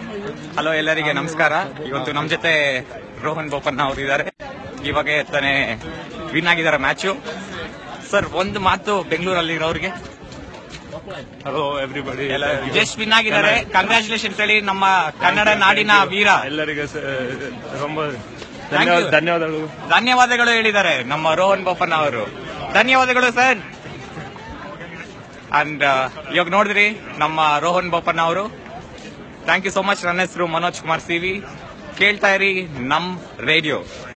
Hello ಎಲ್ಲರಿಗೆ ನಮಸ್ಕಾರ ಇವತ್ತು ನಮ್ ಜೊತೆ ರೋಹನ್ ಬೋಪಣ್ಣ ಅವರು ಇದ್ದಾರೆ ಇವಾಗ ತಾನೇ ವಿನ್ ಆಗಿದ್ದಾರೆ ಮ್ಯಾಚು ಸರ್ ಒಂದು ಮಾತು ಬೆಂಗಳೂರಲ್ಲಿ ಇರೋರಿಗೆ ಹಲೋ ಎವ್ರಿಬಡಿ ಜಸ್ಟ್ ವಿನ್ ಆಗಿದ್ದಾರೆ ಕಂಗ್ರ್ಯಾಚುಲೇಷನ್ಸ್ ಹೇಳಿ ನಮ್ಮ ಕನ್ನಡ ನಾಡಿನ ವೀರ ಎಲ್ಲರಿಗೆ ಸ- ரொம்ப Thank you. ಧನ್ಯವಾದ ಧನ್ಯವಾದಗಳು ಧನ್ಯವಾದಗಳು ಹೇಳಿದ್ದಾರೆ ನಮ್ಮ ರೋಹನ್ ಬೋಪಣ್ಣ ಅವರು ಧನ್ಯವಾದಗಳು ಸರ್ ಅಂಡ್ ಇವಾಗ ನೋಡಿದ್ರಿ ನಮ್ಮ ರೋಹನ್ ಬೋಪಣ್ಣ ಅವರು ಥ್ಯಾಂಕ್ ಯು ಸೋ ಮಚ್ ನನ್ನ ಹೆಸರು ಮನೋಜ್ ಕುಮಾರ್ ಸಿವಿ ಕೇಳ್ತಾ ಇರಿ ನಮ್ ರೇಡಿಯೋ